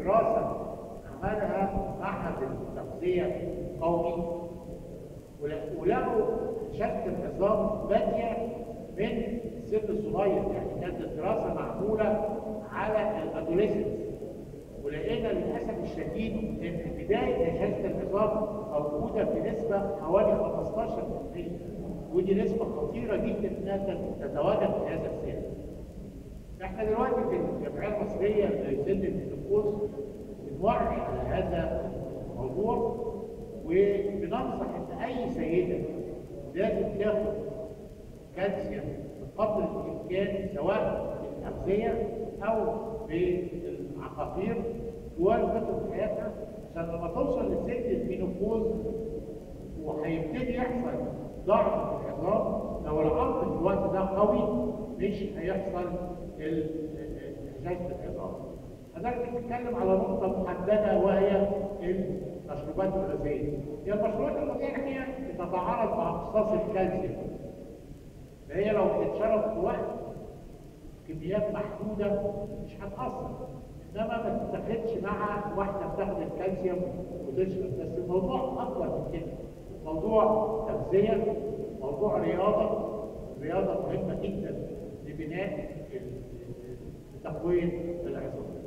دراسه عملها معهد التغذيه القومي ول- ولقوا شكل العظام باديه من السن الصغير يعني كانت الدراسه معموله على الادوليسنس ولقينا للاسف الشديد ان بدايه نشاز العظام موجوده بنسبه حوالي 15% ودي نسبه خطيره جدا انها تتواجد في هذا السن. احنا دلوقتي في الجمعيه المصريه لسن النفوس بنوعي على هذا الموضوع وبننصح ان اي سيده لازم تاخد كالسيوم بقدر الامكان سواء بالاغذيه او بالعقاقير طوال فتره حياتها عشان لما توصل لسن المينوبوز وهيبتدي يحصل ضعف في العظام لو العظم في الوقت ده قوي مش هيحصل نجاسه العظام. حضرتك بتتكلم على نقطه محدده وهي المشروبات الغازيه. هي المشروبات الغازيه هي بتتعارض مع امتصاص الكالسيوم. فهي لو بتتشرب في وقت كميات محدوده مش هتاثر. انما ما تتاخدش مع واحده بتاخد الكالسيوم وتشرب بس الموضوع اكبر من كده. موضوع تغذيه موضوع رياضه الرياضه مهمه جدا لبناء تقويه العظام